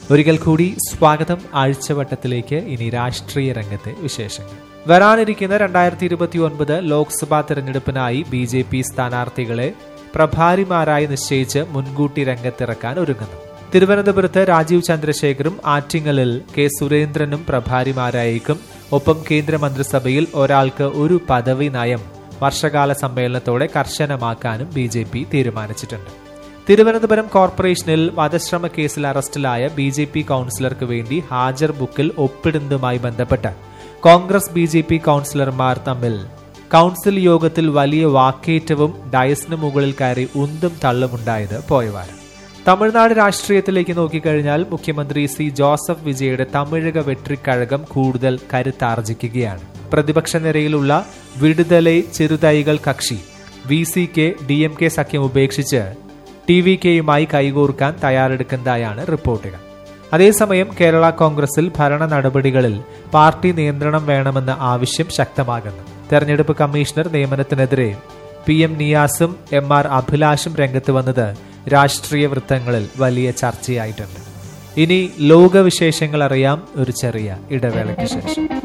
ഒരിക്കൽ കൂടി സ്വാഗതം ആഴ്ചവട്ടത്തിലേക്ക് ഇനി രാഷ്ട്രീയ രംഗത്തെ വിശേഷങ്ങൾ വരാനിരിക്കുന്ന രണ്ടായിരത്തി ഇരുപത്തി ഒൻപത് ലോക്സഭാ തെരഞ്ഞെടുപ്പിനായി ബി ജെ പി സ്ഥാനാർത്ഥികളെ പ്രഭാരിമാരായി നിശ്ചയിച്ച് മുൻകൂട്ടി രംഗത്തിറക്കാൻ ഒരുങ്ങുന്നു തിരുവനന്തപുരത്ത് രാജീവ് ചന്ദ്രശേഖറും ആറ്റിങ്ങലിൽ കെ സുരേന്ദ്രനും പ്രഭാരിമാരായേക്കും ഒപ്പം കേന്ദ്രമന്ത്രിസഭയിൽ ഒരാൾക്ക് ഒരു പദവി നയം വർഷകാല സമ്മേളനത്തോടെ കർശനമാക്കാനും ബി ജെ പി തീരുമാനിച്ചിട്ടുണ്ട് തിരുവനന്തപുരം കോർപ്പറേഷനിൽ വധശ്രമ കേസിൽ അറസ്റ്റിലായ ബി ജെ പി കൌൺസിലർക്ക് വേണ്ടി ഹാജർ ബുക്കിൽ ഒപ്പിടുന്നതുമായി ബന്ധപ്പെട്ട് കോൺഗ്രസ് ബി ജെ പി കൌൺസിലർമാർ തമ്മിൽ കൌൺസിൽ യോഗത്തിൽ വലിയ വാക്കേറ്റവും ഡയസിന് മുകളിൽ കയറി ഉന്തും തള്ളുമുണ്ടായത് പോയവാരം തമിഴ്നാട് രാഷ്ട്രീയത്തിലേക്ക് നോക്കിക്കഴിഞ്ഞാൽ മുഖ്യമന്ത്രി സി ജോസഫ് വിജയുടെ തമിഴക വെട്രിക്കഴകം കൂടുതൽ കരുത്താർജിക്കുകയാണ് പ്രതിപക്ഷ നിരയിലുള്ള Viduthalai Chiruthaigal Katchi V C K D M K സഖ്യം ഉപേക്ഷിച്ച് ടി വി കെയുമായി കൈകോർക്കാൻ തയ്യാറെടുക്കുന്നതായാണ് റിപ്പോർട്ടുകൾ അതേസമയം കേരള കോൺഗ്രസിൽ ഭരണ നടപടികളിൽ പാർട്ടി നിയന്ത്രണം വേണമെന്ന ആവശ്യം ശക്തമാകുന്നു തെരഞ്ഞെടുപ്പ് കമ്മീഷണർ നിയമനത്തിനെതിരെ പി എം നിയാസും എം ആർ അഭിലാഷും രംഗത്ത് വന്നത് രാഷ്ട്രീയ വൃത്തങ്ങളിൽ വലിയ ചർച്ചയായിട്ടുണ്ട് ഇനി ലോകവിശേഷങ്ങൾ അറിയാം ഒരു ചെറിയ ഇടവേളയ്ക്ക് ശേഷം